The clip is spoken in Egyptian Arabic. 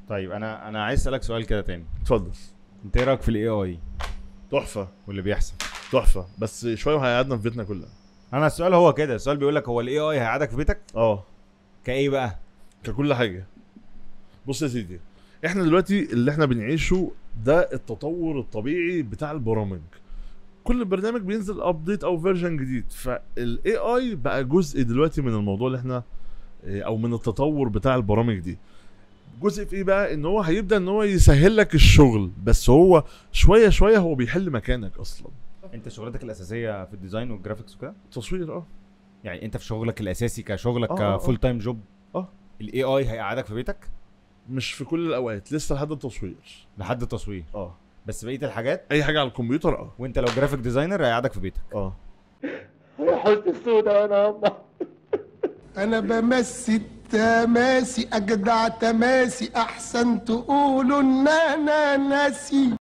طيب انا انا عايز اسالك سؤال كده تاني اتفضل انت ايه رايك في الاي اي تحفه واللي بيحصل تحفه بس شويه وهيقعدنا في بيتنا كلها انا السؤال هو كده السؤال بيقول لك هو الاي اي هيقعدك في بيتك اه كايه بقى ككل حاجه بص يا سيدي احنا دلوقتي اللي احنا بنعيشه ده التطور الطبيعي بتاع البرامج كل برنامج بينزل ابديت او فيرجن جديد فالاي اي بقى جزء دلوقتي من الموضوع اللي احنا اه، او من التطور بتاع البرامج دي جزء في ايه بقى ان هو هيبدا ان هو يسهل لك الشغل بس هو شويه شويه هو بيحل مكانك اصلا انت شغلتك الاساسيه في الديزاين والجرافيكس وكده تصوير اه يعني انت في شغلك الاساسي كشغلك آه، آه، آه. كفول تايم جوب اه الاي اي هيقعدك في بيتك مش في كل الاوقات لسه لحد التصوير لحد التصوير اه بس بقيه الحاجات اي حاجه على الكمبيوتر اه وانت لو جرافيك ديزاينر هيقعدك في بيتك اه يا حوت السوداء انا يما انا بمسي التماسي اجدع تماسي احسن تقولوا ان انا ناسي